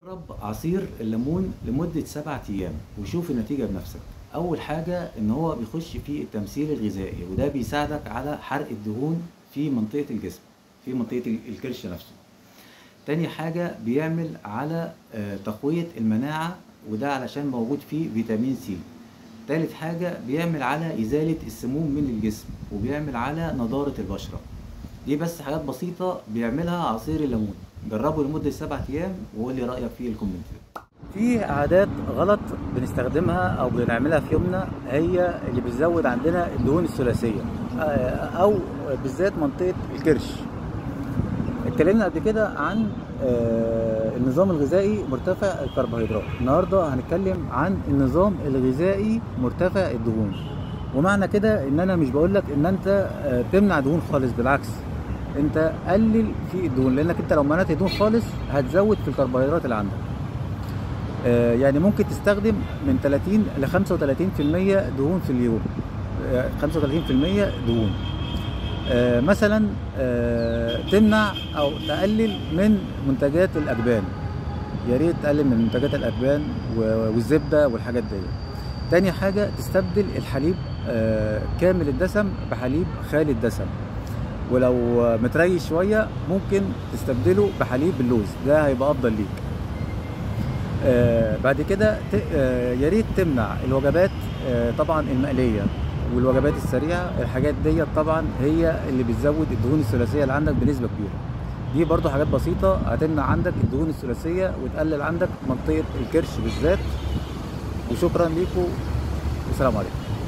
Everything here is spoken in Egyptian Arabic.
جرب عصير الليمون لمدة سبعة أيام وشوف النتيجة بنفسك أول حاجة إن هو بيخش في التمثيل الغذائي وده بيساعدك على حرق الدهون في منطقة الجسم في منطقة ال- الكرش نفسه تاني حاجة بيعمل على آه، تقوية المناعة وده علشان موجود فيه فيتامين سي تالت حاجة بيعمل على إزالة السموم من الجسم وبيعمل على نضارة البشرة دي بس حاجات بسيطة بيعملها عصير الليمون جربه لمدة سبعة أيام وقول لي رأيك في الكومنت في عادات غلط بنستخدمها او بنعملها في يومنا هي اللي بتزود عندنا الدهون الثلاثيه آه، او بالذات منطقه الكرش اتكلمنا قبل كده عن آه، النظام الغذائي مرتفع الكربوهيدرات النهارده هنتكلم عن النظام الغذائي مرتفع الدهون ومعنى كده ان انا مش بقول لك ان انت آه، تمنع دهون خالص بالعكس انت قلل في الدهون لانك انت لو منعت دهون خالص هتزود في الكربوهيدرات اللي عندك آه، يعني ممكن تستخدم من 30 ل 35% دهون في اليوم آه، 35% دهون آه، مثلا آه، تمنع او تقلل من منتجات الاجبان يا ريت تقلل من منتجات الاجبان و- والزبده والحاجات دي تاني حاجه تستبدل الحليب آه، كامل الدسم بحليب خالي الدسم ولو متريش شويه ممكن تستبدله بحليب اللوز ده هيبقى افضل ليك آه بعد كده ت- آه يا ريت تمنع الوجبات آه طبعا المقليه والوجبات السريعه الحاجات ديت طبعا هي اللي بتزود الدهون الثلاثيه اللي عندك بنسبه كبيره دي برضو حاجات بسيطه هتمنع عندك الدهون الثلاثيه وتقلل عندك منطقه الكرش بالذات وشكرا ليكم والسلام عليكم